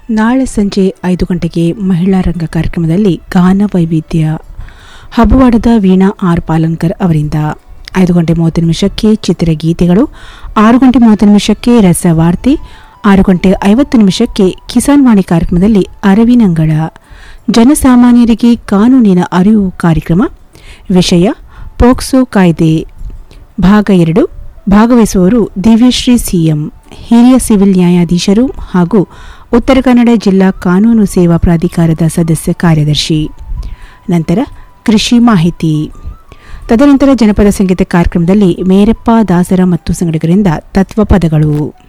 ನಾಳೆ ಸಂಜೆ ಐದು ಗಂಟೆಗೆ ಮಹಿಳಾ ರಂಗ ಕಾರ್ಯಕ್ರಮದಲ್ಲಿ ಗಾನ ವೈವಿಧ್ಯ ಹಬ್ಬವಾಡದ ವೀಣಾ ಆರ್ ಪಾಲನ್ಕರ್ ಅವರಿಂದ ಐದು ಗಂಟೆ ಮೂವತ್ತು ನಿಮಿಷಕ್ಕೆ ಚಿತ್ರಗೀತೆಗಳು ಆರು ಗಂಟೆ ಮೂವತ್ತು ನಿಮಿಷಕ್ಕೆ ರಸವಾರ್ತೆ ಆರು ಗಂಟೆ ಐವತ್ತು ನಿಮಿಷಕ್ಕೆ ಕಿಸಾನ್ ವಾಣಿ ಕಾರ್ಯಕ್ರಮದಲ್ಲಿ ಅರವಿನಂಗಳ ಜನಸಾಮಾನ್ಯರಿಗೆ ಕಾನೂನಿನ ಅರಿವು ಕಾರ್ಯಕ್ರಮ ವಿಷಯ ಪೋಕ್ಸೋ ಕಾಯ್ದೆ ಭಾಗ ಎರಡು ಭಾಗವಹಿಸುವವರು ದಿವ್ಯಶ್ರೀ ಸಿಎಂ ಹಿರಿಯ ಸಿವಿಲ್ ನ್ಯಾಯಾಧೀಶರು ಹಾಗೂ ಉತ್ತರ ಕನ್ನಡ ಜಿಲ್ಲಾ ಕಾನೂನು ಸೇವಾ ಪ್ರಾಧಿಕಾರದ ಸದಸ್ಯ ಕಾರ್ಯದರ್ಶಿ ನಂತರ ಕೃಷಿ ಮಾಹಿತಿ ತದನಂತರ ಜನಪದ ಸಂಗೀತ ಕಾರ್ಯಕ್ರಮದಲ್ಲಿ ಮೇರಪ್ಪ ದಾಸರ ಮತ್ತು ಸಂಗಡಿಗರಿಂದ ತತ್ವ ಪದಗಳು